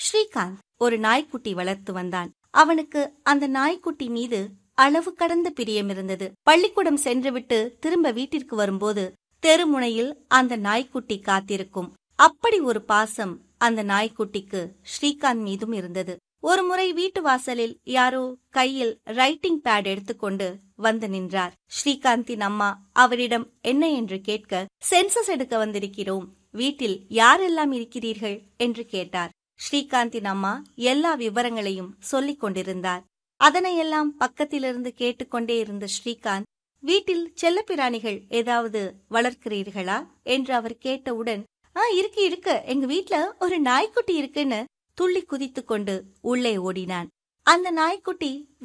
ஸ்ரீகாந்த் ஒரு நாய்க்குட்டி வளர்த்து வந்தான் அவனுக்கு அந்த நாய்க்குட்டி மீது அளவு கடந்த பிரியம் இருந்தது பள்ளிக்கூடம் சென்றுவிட்டு திரும்ப வீட்டிற்கு வரும்போது தெருமுனையில் அந்த நாய்க்குட்டி காத்திருக்கும் அப்படி ஒரு பாசம் அந்த நாய்க்குட்டிக்கு ஸ்ரீகாந்த் மீதும் இருந்தது ஒரு முறை வீட்டு வாசலில் யாரோ கையில் ரைட்டிங் பேட் எடுத்துக்கொண்டு வந்து நின்றார் ஸ்ரீகாந்தின் அம்மா அவரிடம் என்ன என்று கேட்க சென்சஸ் எடுக்க வந்திருக்கிறோம் வீட்டில் யாரெல்லாம் இருக்கிறீர்கள் என்று கேட்டார் ஸ்ரீகாந்தின் அம்மா எல்லா விவரங்களையும் சொல்லிக் கொண்டிருந்தார் அதனையெல்லாம் பக்கத்திலிருந்து கேட்டுக்கொண்டே இருந்த ஸ்ரீகாந்த் வீட்டில் செல்லப்பிராணிகள் ஏதாவது வளர்க்கிறீர்களா என்று அவர் கேட்டவுடன் ஆ இருக்கு இருக்கு எங்க வீட்ல ஒரு நாய்க்குட்டி இருக்குன்னு துள்ளி குதித்துக் கொண்டு உள்ளே ஓடினான் அந்த நாய்க்குட்டி